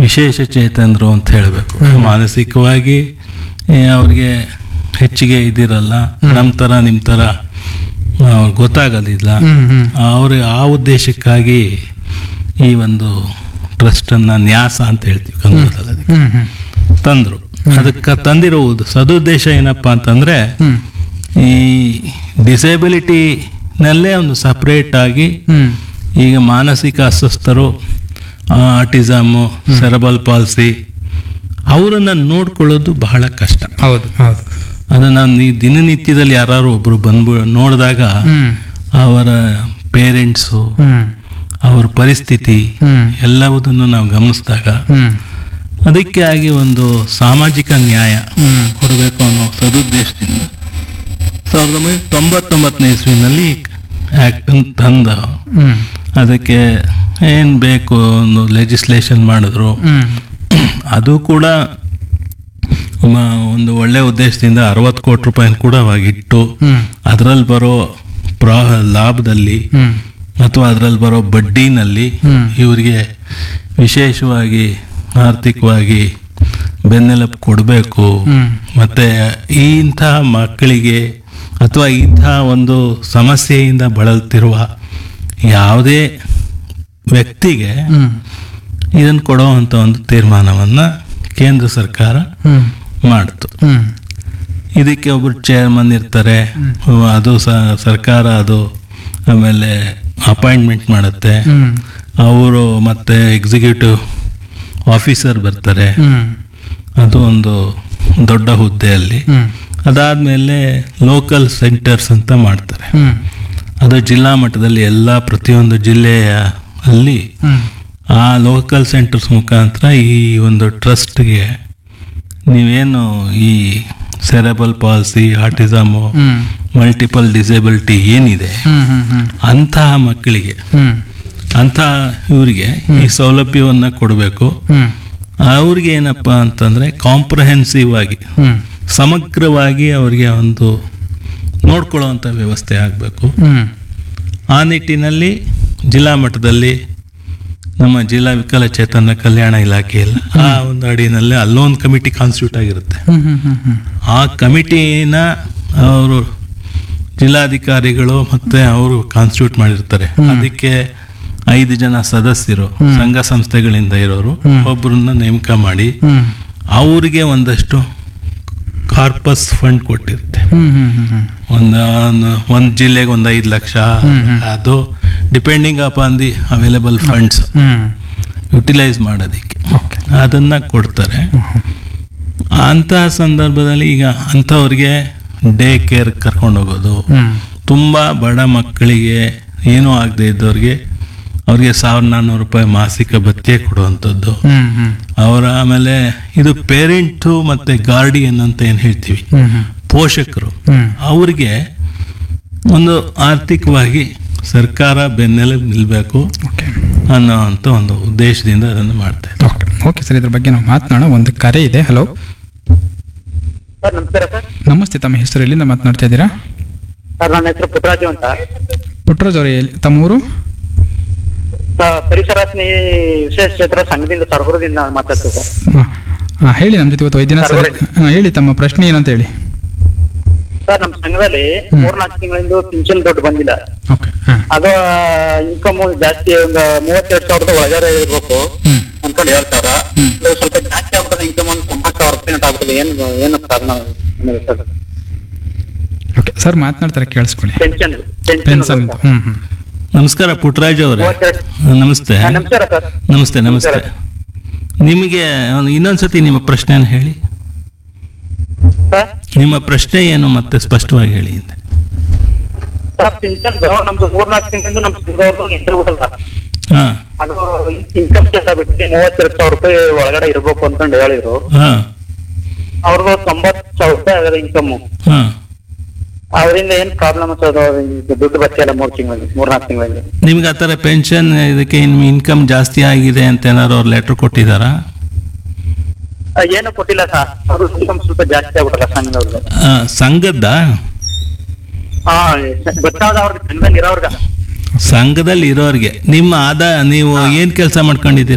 ವಿಶೇಷ ಚೇತನರು ಅಂತ ಹೇಳಬೇಕು ಮಾನಸಿಕವಾಗಿ ಏ, ಅವ್ರಿಗೆ ಹೆಚ್ಚಿಗೆ ಇದಿರಲ್ಲ ನಮ್ಮ ಥರ ನಿಮ್ಮ ಥರ ಅವ್ರಿಗೆ ಗೊತ್ತಾಗೋದಿಲ್ಲ ಹ್ಮ್ ಹ್ಮ್ ಅವ್ರಿಗೆ ಆ ಉದ್ದೇಶಕ್ಕಾಗಿ ಈ ಒಂದು ಟ್ರಸ್ಟನ್ನು ನ್ಯಾಸ ಅಂತ ಹೇಳ್ತೀವಿ ಕನ್ನಡದಲ್ಲಿ ಅದಕ್ಕೆ ಹ್ಮ್ ಹ್ಮ್ ತಂದರು ಅದಕ್ಕೆ ತಂದಿರುವುದು ಸದುದ್ದೇಶ ಏನಪ್ಪ ಅಂತಂದರೆ ಹ್ಮ್ ಈ ಡಿಸೇಬಿಲಿಟಿನಲ್ಲೇ ಒಂದು ಸಪ್ರೇಟ್ ಆಗಿ ಹ್ಮ್ ಈಗ ಮಾನಸಿಕ ಅಸ್ವಸ್ಥರು ಆಟಿಸಮು ಸೆರಬಲ್ ಪಾಲ್ಸಿ ಅವರನ್ನು ನೋಡ್ಕೊಳ್ಳೋದು ಬಹಳ ಕಷ್ಟ ಹೌದು ಹೌದು ಅದನ್ನು ನೀ ದಿನನಿತ್ಯದಲ್ಲಿ ಯಾರು ಒಬ್ಬರು ಬಂದ್ಬಿ ನೋಡಿದಾಗ ಹ್ಮ್ ಅವರ ಪೇರೆಂಟ್ಸು ಹ್ಮ್ ಅವ್ರ ಪರಿಸ್ಥಿತಿ ಹ್ಮ್ ಎಲ್ಲವುದನ್ನು ನಾವು ಗಮನಿಸಿದಾಗ ಹ್ಮ್ ಅದಕ್ಕೆ ಆಗಿ ಒಂದು ಸಾಮಾಜಿಕ ನ್ಯಾಯ ಹ್ಮ್ ಕೊಡಬೇಕು ಅನ್ನೋ ಸದುದ್ದೇಶದಿಂದ ಸಾವಿರದ ಒಂಬೈನೂರ ತೊಂಬತ್ತೊಂಬತ್ತನೇ ಇಸ್ವಿನಲ್ಲಿ ಆ್ಯಕ್ಟ್ ತಂದ ಹ್ಮ್ ಅದಕ್ಕೆ ಏನು ಬೇಕು ಒಂದು ಲೆಜಿಸ್ಲೇಷನ್ ಮಾಡಿದ್ರು ಹ್ಮ್ ಅದು ಕೂಡ ಮ- ಒಂದು ಒಳ್ಳೆ ಉದ್ದೇಶದಿಂದ ಅರವತ್ತು ಕೋಟಿ ರೂಪಾಯಿನ ಕೂಡ ಅವಾಗಿಟ್ಟು ಹ್ಮ್ ಅದರಲ್ಲಿ ಬರೋ ಪ್ರಾ ಲಾಭದಲ್ಲಿ ಹ್ಮ್ ಅಥವಾ ಅದರಲ್ಲಿ ಬರೋ ಬಡ್ಡಿನಲ್ಲಿ ಹ್ಮ್. ಇವರಿಗೆ ವಿಶೇಷವಾಗಿ ಆರ್ಥಿಕವಾಗಿ ಬೆನ್ನೆಲುಬು ಕೊಡಬೇಕು ಹ್ಮ್ ಮತ್ತು ಈ ಇಂತಹ ಮಕ್ಕಳಿಗೆ ಅಥವಾ ಇಂತಹ ಒಂದು ಸಮಸ್ಯೆಯಿಂದ ಬಳಲ್ತಿರುವ ಯಾವುದೇ ವ್ಯಕ್ತಿಗೆ ಹ್ಮ್ ಇದನ್ನು ಕೊಡುವಂಥ ಒಂದು ತೀರ್ಮಾನವನ್ನು ಕೇಂದ್ರ ಸರ್ಕಾರ ಹ್ಮ್ ಮಾಡಿತು ಹ್ಮ್ ಇದಕ್ಕೆ ಒಬ್ಬರು ಚೇರ್ಮನ್ ಇರ್ತಾರೆ ಅದು ಸ ಸರ್ಕಾರ ಅದು ಆಮೇಲೆ ಅಪಾಯಿಂಟ್ಮೆಂಟ್ ಮಾಡುತ್ತೆ ಹ್ಮ್ ಅವರು ಮತ್ತೆ ಎಕ್ಸಿಕ್ಯೂಟಿವ್ ಆಫೀಸರ್ ಬರ್ತಾರೆ ಹ್ಮ್ ಅದು ಒಂದು ದೊಡ್ಡ ಹುದ್ದೆಯಲ್ಲಿ ಹ್ಮ್ ಅದಾದಮೇಲೆ ಲೋಕಲ್ ಸೆಂಟರ್ಸ್ ಅಂತ ಮಾಡ್ತಾರೆ ಹ್ಮ್ ಅದು ಜಿಲ್ಲಾ ಮಟ್ಟದಲ್ಲಿ ಎಲ್ಲ ಪ್ರತಿಯೊಂದು ಜಿಲ್ಲೆಯ ಅಲ್ಲಿ ಹ್ಮ್ ಆ ಲೋಕಲ್ ಸೆಂಟರ್ಸ್ ಮುಖಾಂತರ ಈ ಒಂದು ಟ್ರಸ್ಟ್ಗೆ ನೀವೇನು ಈ cerebral palsy autism hmm multiple disability ಏನಿದೆ ಹ್ಮ್ ಹ್ಮ್ ಹ್ಮ್ ಅಂತಹ ಮಕ್ಕಳಿಗೆ ಹ್ಮ್ ಅಂಥ ಇವರಿಗೆ ಈ ಸೌಲಭ್ಯವನ್ನು ಕೊಡಬೇಕು ಹ್ಮ್ ಅವ್ರಿಗೆ ಏನಪ್ಪ ಅಂತಂದರೆ ಕಾಂಪ್ರಹೆನ್ಸಿವ್ ಆಗಿ ಹ್ಮ್ ಸಮಗ್ರವಾಗಿ ಅವರಿಗೆ ಒಂದು ನೋಡ್ಕೊಳ್ಳೋವಂಥ ವ್ಯವಸ್ಥೆ ಆಗಬೇಕು ಹ್ಮ್ ಆ ನಿಟ್ಟಿನಲ್ಲಿ ಜಿಲ್ಲಾ ಮಟ್ಟದಲ್ಲಿ ನಮ್ಮ ಜಿಲ್ಲಾ ವಿಕಲಚೇತನ ಕಲ್ಯಾಣ ಇಲಾಖೆಯಲ್ಲಿ ಆ ಒಂದು ಅಡಿನಲ್ಲಿ ಅಲ್ಲೊಂದು ಕಮಿಟಿ ಕಾನ್ಸ್ಟಿಟ್ಯೂಟ್ ಆಗಿರುತ್ತೆ ಹ್ಮ್ ಹ್ಮ್ ಹ್ಮ್ ಹ್ಮ್ ಆ ಕಮಿಟಿನ ಅವರು ಜಿಲ್ಲಾಧಿಕಾರಿಗಳು ಮತ್ತೆ ಅವರು ಕಾನ್ಸ್ಟಿಟ್ಯೂಟ್ ಮಾಡಿರ್ತಾರೆ ಅದಕ್ಕೆ ಐದು ಜನ ಸದಸ್ಯರು ಸಂಘ ಸಂಸ್ಥೆಗಳಿಂದ ಇರೋರು ಒಬ್ಬರನ್ನ ನೇಮಕ ಮಾಡಿ ಹ್ಮ್ ಅವರಿಗೆ ಒಂದಷ್ಟು ಕಾರ್ಪಸ್ ಫಂಡ್ ಕೊಟ್ಟಿರುತ್ತೆ ಹ್ಮ್ ಹ್ಮ್ ಹ್ಮ್ ಹ್ಮ್ ಒಂದು ಒಂದು ಜಿಲ್ಲೆಗೆ ಒಂದು ಐದು ಲಕ್ಷ ಅದು depending upon the available funds hmm utilise ಮಾಡೋದಕ್ಕೆ ಓಕೆ ಅದನ್ನ ಕೊಡ್ತಾರೆ ಅಂತಹ ಸಂದರ್ಭದಲ್ಲಿ ಈಗ ಅಂಥವ್ರಿಗೆ ಡೇ ಕೇರ್ ಕರ್ಕೊಂಡು ಹೋಗೋದು ಹ್ಮ್ ತುಂಬ ಬಡ ಮಕ್ಕಳಿಗೆ ಏನೂ ಆಗದೆ ಇದ್ದವ್ರಿಗೆ ಅವ್ರಿಗೆ ಸಾವಿರದ ನಾನ್ನೂರು ರೂಪಾಯಿ ಮಾಸಿಕ ಭತ್ಯೆ ಕೊಡುವಂಥದ್ದು ಹ್ಮ್ ಹ್ಮ್ ಅವರ ಆಮೇಲೆ ಇದು ಪೇರೆಂಟು ಮತ್ತು ಗಾರ್ಡಿಯನ್ ಅಂತ ಏನು ಹೇಳ್ತೀವಿ ಹ್ಮ್ ಹ್ಮ್ ಪೋಷಕರು ಹ್ಮ್ ಅವ್ರಿಗೆ ಒಂದು ಆರ್ಥಿಕವಾಗಿ ಸರ್ಕಾರ ಬೆನ್ನೆಲುಬು ನಿಲ್ಲಬೇಕು ಓಕೆ ಅನ್ನೋ ಅಂತ ಒಂದು ಉದ್ದೇಶದಿಂದ ಅದನ್ನು ಮಾಡ್ತಾ ಇದ್ದಾರೆ ಓಕೆ ಓಕೆ ಸರ್ ಇದ್ರ ಬಗ್ಗೆ ನಾವು ಮಾತನಾಡೋಣ ಒಂದು ಕರೆ ಇದೆ ಹಲೋ ಸರ್ ನಮಸ್ಕಾರ ಸರ್ ನಮಸ್ತೆ ತಮ್ಮ ಹೆಸರು ಎಲ್ಲಿಂದ ಮಾತನಾಡ್ತಾ ಇದ್ದೀರಾ ಸರ್ ನನ್ನ ಹೆಸರು ಪುಟ್ಟರಾಜು ಅಂತ ಪುಟ್ಟರಾಜ್ ಅವರು ಎಲ್ಲಿ ತಮ್ಮ ಊರು ಸ- ಪರಿಸರ ಸ್ನೇಹಿ ವಿಶೇಷ ಕ್ಷೇತ್ರ ಸಂಘದಿಂದ ಸರಗುರದಿಂದ ಮಾತಾಡ್ತೀವಿ ಸರ್ ಹಾಂ ಹಾಂ ಹೇಳಿ ನಮ್ಮ ಜೊತೆ ಇವತ್ತು ವೈದ್ಯನಾಥ್ ಸರ್ ಹಾಂ ಹೇಳಿ ತಮ್ಮ ಪ್ರಶ್ನೆ ಏನಂತ ಹೇಳಿ ಸರ್ ನಮ್ಮ ಸಂಘದಲ್ಲಿ ಮೂರ್ನಾಲ್ಕು ತಿಂಗಳಿಂದ ಪಿಂಚಣಿ ದುಡ್ಡು ಬಂದಿಲ್ಲ ಓಕೆ ಹಾಂ ಅದು ಇನ್ಕಮ್ ಜಾಸ್ತಿ ಒಂದು ಮೂವತ್ತೆರಡು ಸಾವಿರದ ಒಳಗಡೆ ಇರ್ಬೇಕು ಹ್ಮ್ ಅನ್ಕೊಂಡು ಹೇಳ್ತಾರ ಇದು ಸ್ವಲ್ಪ ಜಾಸ್ತಿ ಆಗ್ಬಿಟ್ಟದೆ ಇನ್ಕಮ್ ಒಂದು ತೊಂಬತ್ತು ಸಾವಿರ ರೂಪಾಯಿ ಆಗ್ತದೆ ಏನು ಏನು ಕಾರಣ ಏನಿದೆ ಸರ್ ಓಕೆ ಸರ್ ಮಾತನಾಡ್ತಾರೆ ಕೇಳಿಸ್ಕೊಳ್ಳಿ ಪೆನ್ಷನ್ ಪೆನ್ಷನ್ ಹ್ಞೂ ಹ್ಞೂ ನಮಸ್ಕಾರ ಪುಟ್ಟರಾಜ್ ಅವರೇ ಮೂವತ್ತೆರಡು ನಮಸ್ತೆ ಹಾ, ನಮಸ್ಕಾರ ಸರ್ ನಮಸ್ತೆ ನಮಸ್ತೆ ನಿಮಗೆ ಒಂದು ಇನ್ನೊಂದ್ಸತಿ ನಿಮ್ಮ ಪ್ರಶ್ನೆಯನ್ನು ಹೇಳಿ ಸರ್ ನಿಮ್ಮ ಪ್ರಶ್ನೆ ಏನು ಮತ್ತೆ ಸ್ಪಷ್ಟವಾಗಿ ಹೇಳಿ ಹಿಂದೆ ಸರ್ ಪಿಂಚನ್ ನಮ್ದು ಮೂರ್ನಾಲ್ಕು ತಿಂಗಳಿಂದ ನಮ್ಮ ಸಂಘದವ್ರದ್ದು ಇಂಟರ್ವ್ಯೂ ಹಾಂ ಅದು ಇನ್ಕಮ್ ಟ್ಯಾಕ್ಸ್ ಬಿಟ್ಟು ಮೂವತ್ತೆರಡು ಸಾವಿರ ರೂಪಾಯಿ ಒಳಗಡೆ ಇರ್ಬೇಕು ಅನ್ಕೊಂಡು ಹೇಳಿದ್ರು ಹಾಂ ಅವ್ರದ್ದು ತೊಂಬತ್ತು ಸಾವಿರ ರೂಪಾಯಿ ಆಗದ ಇನ್ಕಮ್ ಹಾಂ ಅದರಿಂದ ಏನ್ ಪ್ರಾಬ್ಲಮ್ ಅದು ಇದು ದುಡ್ಡು ಬರ್ತಿಲ್ಲ ಮೂರ್ ತಿಂಗಳಲ್ಲಿ ಮೂರ್ನಾಲ್ಕು ತಿಂಗಳಲ್ಲಿ ನಿಮ್ಗೆ ಆ ಥರ ಪೆನ್ಷನ್ ಇದಕ್ಕೆ ಇನ್ನು ಇನ್ಕಮ್ ಜಾಸ್ತಿ ಆಗಿದೆ ಅಂತ ಏನಾದ್ರು ಅವ್ರು ಲೆಟ್ರ್ ಕೊಟ್ಟಿದ್ದಾರಾ ಆ, ಏನು ಕೊಟ್ಟಿಲ್ಲ ಸರ್ ಅವ್ರ ಇನ್ಕಮ್ ಸ್ವಲ್ಪ ಜಾಸ್ತಿ ಆಗ್ಬಿಟ್ಟಲ್ಲ ಸಂಘದವ್ರದ್ದು ಆ, ಸಂಘದ್ದ ಹಾ ಗೊತ್ತಾದ ಅವ್ರಿಗೆ ಸಂಘದಲ್ಲಿ ಇರೋರ್ಗ ಸಂಘದಲ್ಲಿ ಇರೋರಿಗೆ ನಿಮ್ಮ ಆದಾಯ ನೀವು ಏನು ಕೆಲಸ ಮಾಡ್ಕೊಂಡಿದ್ದೀರಿ